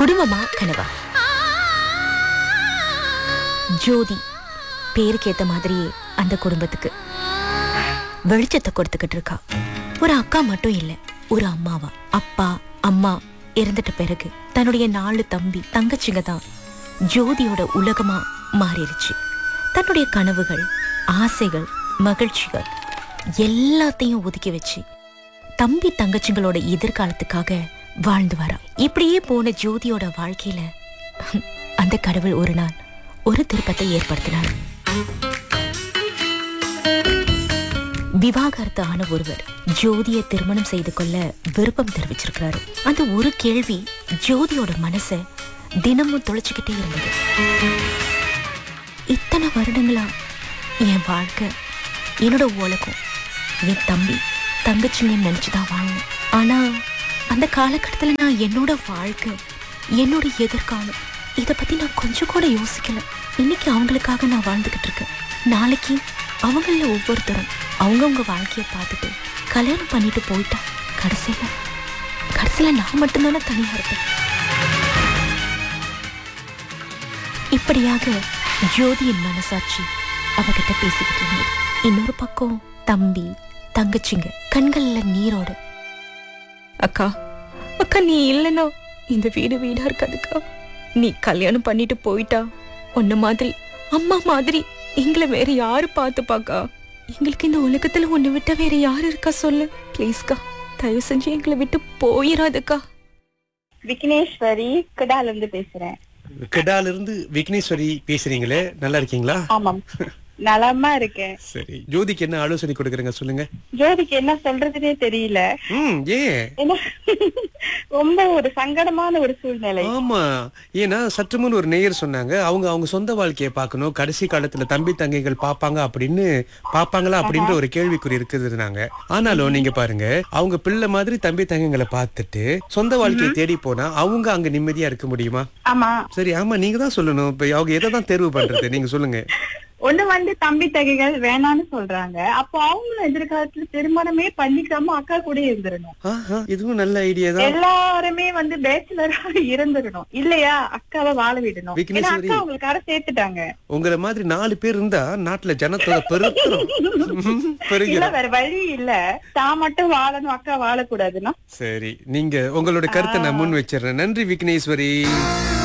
குடும்பமா கனவா ஜோதி பேருக்கு ஏத்த மாதிரியே அந்த குடும்பத்துக்கு வெளிச்சத்தை கொடுத்துக்கிட்டு இருக்கா ஒரு அக்கா மட்டும் இல்ல ஒரு அம்மாவா அப்பா அம்மா இறந்துட்ட பிறகு தன்னுடைய நாலு தம்பி தங்கச்சிங்க தான் ஜோதியோட உலகமா மாறிடுச்சு தன்னுடைய கனவுகள் ஆசைகள் மகிழ்ச்சிகள் எல்லாத்தையும் ஒதுக்கி வச்சு தம்பி தங்கச்சிங்களோட எதிர்காலத்துக்காக வாழ்ந்து வரா இப்படியே போன ஜோதியோட வாழ்க்கையில அந்த கடவுள் ஒரு நாள் ஒரு திருப்பத்தை ஏற்படுத்தினார் விவாகரத்து ஆன ஒருவர் ஜோதியை திருமணம் செய்து கொள்ள விருப்பம் தெரிவிச்சிருக்கிறாரு அந்த ஒரு கேள்வி ஜோதியோட மனச தினமும் தொலைச்சுக்கிட்டே இருந்தது இத்தனை வருடங்களா என் வாழ்க்கை என்னோட உலகம் என் தம்பி தங்கச்சிங்க நினைச்சுதான் வாழணும் ஆனா அந்த காலகட்டத்துல நான் என்னோட வாழ்க்கை என்னோட எதிர்காலம் இத பத்தி நான் கொஞ்சம் கூட யோசிக்கல இன்னைக்கு அவங்களுக்காக நான் வாழ்ந்துகிட்டு இருக்கேன் நாளைக்கு அவங்கள ஒவ்வொருத்தரும் அவங்கவுங்க வாழ்க்கைய பார்த்துட்டு கல்யாணம் பண்ணிட்டு போயிட்டா கடைசியில கடைசியில நான் மட்டும்தானே தனியா இருப்பேன் இப்படியாக ஜோதியின் மனசாட்சி அவகிட்ட பேசிக்கிட்டு இருந்தது இன்னொரு பக்கம் தம்பி தங்கச்சிங்க கண்கள்ல நீரோட அக்கா அக்கா நீ இல்லைன்னா இந்த வீடு வீடா இருக்காதுக்கா நீ கல்யாணம் பண்ணிட்டு போயிட்டா உன்ன மாதிரி அம்மா மாதிரி எங்களை வேற யாரு பார்த்துப்பாக்கா எங்களுக்கு இந்த உலகத்துல உன்னை விட்ட வேற யாரு இருக்கா சொல்லு ப்ளீஸ்க்கா தயவு செஞ்சு எங்களை விட்டு போயிடாதுக்கா விக்னேஸ்வரி கிடால இருந்து பேசுறேன் கெடால இருந்து விக்னேஸ்வரி பேசுறீங்களே நல்லா இருக்கீங்களா ஆமாம் நலமா இருக்கேன் சரி ஜோதிக்கு என்ன ஆலோசனை கொடுக்குறீங்க சொல்லுங்க ஜோதிக்கு என்ன சொல்றதுனே தெரியல ம் ஏன் ஏன்னா ரொம்ப ஒரு சங்கடமான ஒரு சூழ்நிலை ஆமா ஏன்னா சற்று முன் ஒரு நேயர் சொன்னாங்க அவங்க அவங்க சொந்த வாழ்க்கையை பார்க்கணும் கடைசி காலத்துல தம்பி தங்கைகள் பாப்பாங்க அப்படின்னு பாப்பாங்களா அப்படின்ற ஒரு கேள்விக்குறி இருக்குதுனாங்க ஆனாலும் நீங்க பாருங்க அவங்க பிள்ளை மாதிரி தம்பி தங்கைகளை பார்த்துட்டு சொந்த வாழ்க்கையை தேடி போனா அவங்க அங்க நிம்மதியா இருக்க முடியுமா ஆமா சரி ஆமா நீங்க தான் சொல்லணும் இப்ப அவங்க எதை தான் தேர்வு பண்றது நீங்க சொல்லுங்க ஒண்ணு வந்து தம்பி தகைகள் வேணான்னு சொல்றாங்க அப்போ அவங்களும் எதிர்காலத்துல திருமணமே பண்ணிக்காம அக்கா கூட இருந்துடணும் ஆஹா, இதுவும் நல்ல ஐடியா தான் எல்லாருமே வந்து பேச்சுலரா இருந்துடணும் இல்லையா அக்காவை வாழ விடணும் ஏன்னா விக்னேஸ்வரி. அக்கா உங்களுக்கு கடை சேர்த்துட்டாங்க உங்களை மாதிரி நாலு பேர் இருந்தா நாட்டுல ஜனத்தொகை பெருக்கிறோம் இல்ல பெருகிறோம் வேற வழி இல்ல தான் மட்டும் வாழணும் அக்கா வாழக்கூடாதுன்னா சரி நீங்க உங்களோட கருத்தை நான் முன் வச்சிடுறேன் நன்றி விக்னேஸ்வரி